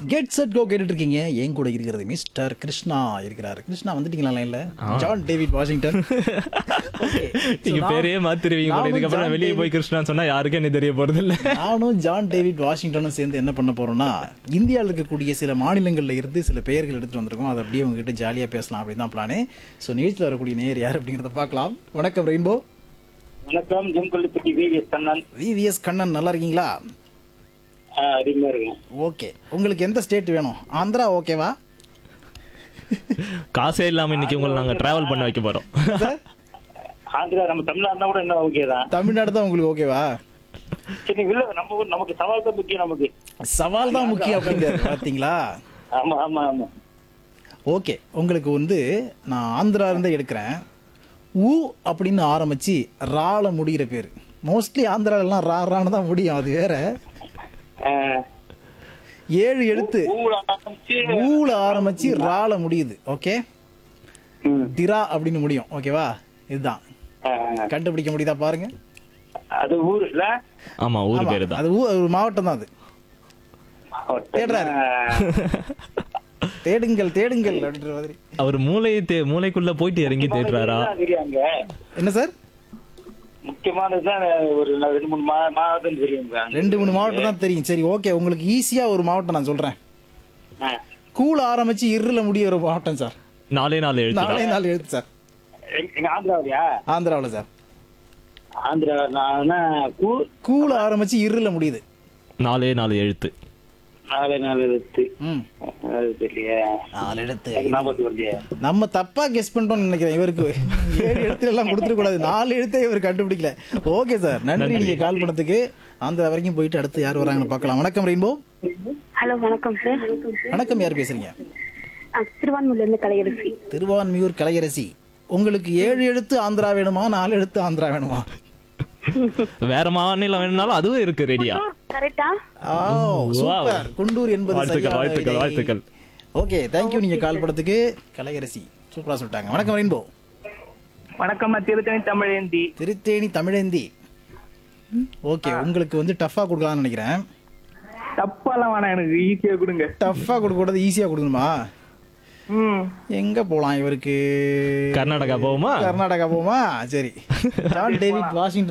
Get set go கேட்டுட்டு இருக்கீங்க என் கூட இருக்கிறது மிஸ்டர் கிருஷ்ணா இருக்கிறாரு கிருஷ்ணா வந்துட்டீங்களா லைன்ல John David Washington Okay. So நீங்க நான்- பேரையே மாத்திருவீங்க போல. நானும் இதுக்கப்புறம் ஜான் நான் வெளியே போய் டேவிட்- கிருஷ்ணான்னு சொன்னா யாருக்கும் என்ன தெரிய போறது இல்ல நானும் ஜான் டேவிட் வாஷிங்டனும் சேர்ந்து என்ன பண்ண போறோம்னா இந்தியாவில் இருக்கக்கூடிய சில மாநிலங்கள்ல இருந்து சில பெயர்கள் எடுத்துட்டு வந்திருக்கோம் அதை அப்படியே உங்ககிட்ட ஜாலியா பேசலாம் அப்படின்னு தான் பிளானே ஸோ நிகழ்ச்சியில் வரக்கூடிய நேர் யார் அப்படிங்கிறத பார்க்கலாம் வணக்கம் ரெயின்போ வணக்கம் ஜெம்கொல்லிப்பட்டி விவிஎஸ் கண்ணன் விவிஎஸ் கண்ணன் நல்லா இருக்கீங்களா ஆ, அருமையா இருக்கேன் ஓகே உங்களுக்கு எந்த ஸ்டேட் வேணும் ஆந்திரா ஓகேவா காசே இல்லாம இன்னைக்கு உங்களை நாங்க டிராவல் பண்ண வைக்க போறோம் சார் ஆந்திரா நம்ம தமிழ்நாடுனா கூட என்ன ஓகே தான் தமிழ்நாடு தான் உங்களுக்கு ஓகேவா சரி இல்ல நம்ம ஊர் நமக்கு சவால் தான் முக்கியம் நமக்கு சவால் தான் முக்கியம் அப்படிங்கிறது பார்த்தீங்களா ஆமா ஆமா ஆமா ஓகே உங்களுக்கு வந்து நான் ஆந்திரா இருந்தே எடுக்கிறேன் ஊ அப்படின்னு ஆரம்பிச்சு ரால முடிகிற பேர் மோஸ்ட்லி ஆந்திராலெல்லாம் ரா ரான்னு தான் முடியும் அது வேற ஆ, ஏழு எழுத்து ஊர் ஆரம்பிச்சு ஊல ஆரம்பிச்சு ரால முடியுது ஓகே ம், திரா அப்படின்னு முடியும் ஓகேவா இதுதான் ஆ, கண்டுபிடிக்க முடியுதா பாருங்க அது ஊர் இல்ல ஆமா ஊர் ஆமா, பேரு தான் அது ஊ ஒரு மாவட்டம் தான் அது தேடுறாரு. தேடுங்கள் தேடுங்கள் அப்படின்ற மாதிரி அவர் மூளையை தே மூளைக்குள்ள போயிட்டு இறங்கி தேடுறாரா தெரியாங்க என்ன சார் முக்கியமானதுதான் ஒரு ரெண்டு மூணு மா- மாவட்டம் தெரியுங்க ரெண்டு மூணு மாவட்டம் தான் தெரியும் சரி ஓகே உங்களுக்கு ஈஸியா ஒரு மாவட்டம் நான் சொல்றேன் ஆ. கூல ஆரம்பிச்சு இருள முடிய ஒரு மாவட்டம் சார் நாலே நாலு எழுத்து நாலே நாலு எழுத்து சார் எங்க- எங்க ஆந்திராவியா ஆந்திராவில் சார் ஆந்திரா நான் ஊர் கூல ஆரம்பிச்சு இருள முடியுது நாலே நாலு எழுத்து நாலு நாலு எழுத்து ம் அது தெரியல நாலு எழுத்து எனக்கு ஞாபகத்துக்கு வரலையே நம்ம தப்பா கெஸ் பண்ணிட்டோம்னு நினைக்கிறேன் இவருக்கு ஏழு எழுத்துல எல்லாம் கொடுத்துட கூடாது நாலு எழுத்தே இவர் கண்டுபிடிக்கல ஓகே சார் நன்றி நீங்க கால் பண்ணதுக்கு ஆந்திரா வரைக்கும் போயிட்டு அடுத்து யார் வராங்கன்னு பார்க்கலாம் வணக்கம் ரெயின்போ ஹலோ வணக்கம் சார் வணக்கம் யார் பேசுறீங்க திருவான்மூர்ல இருந்து கலையரசி திருவான்மியூர் கலையரசி உங்களுக்கு ஏழு எழுத்து ஆந்திரா வேணுமா நாலு எழுத்து ஆந்திரா வேணுமா வேற மாநிலம் வேணும்னாலும் அதுவும் இருக்கு ரெடியா கரெக்டா ஆ, சூப்பர் குண்டூர் என்பது வாழ்த்துக்கள் சரியான வாழ்த்துக்கள் விடை. வாழ்த்துக்கள் ஓகே தேங்க்யூ நீங்க கால் பண்ணதுக்கு கலையரசி சூப்பரா சொல்லிட்டாங்க வணக்கம் ரெயின்போ வணக்கம் திருத்தணி தமிழேந்தி திருத்தேனி தமிழேந்தி ஓகே உங்களுக்கு வந்து டஃபா கொடுக்கலாம்னு நினைக்கிறேன் தப்பாலாம் வேணாம் எனக்கு ஈஸியா கொடுங்க டஃபா கொடுக்க கூடாது ஈஸியா கொடுக்கணுமா ம் எங்க போலாம் இவருக்கு கர்நாடகா போவோமா கர்நாடகா போமா சரி ஜான் டேவிட் வாஷிங்டன்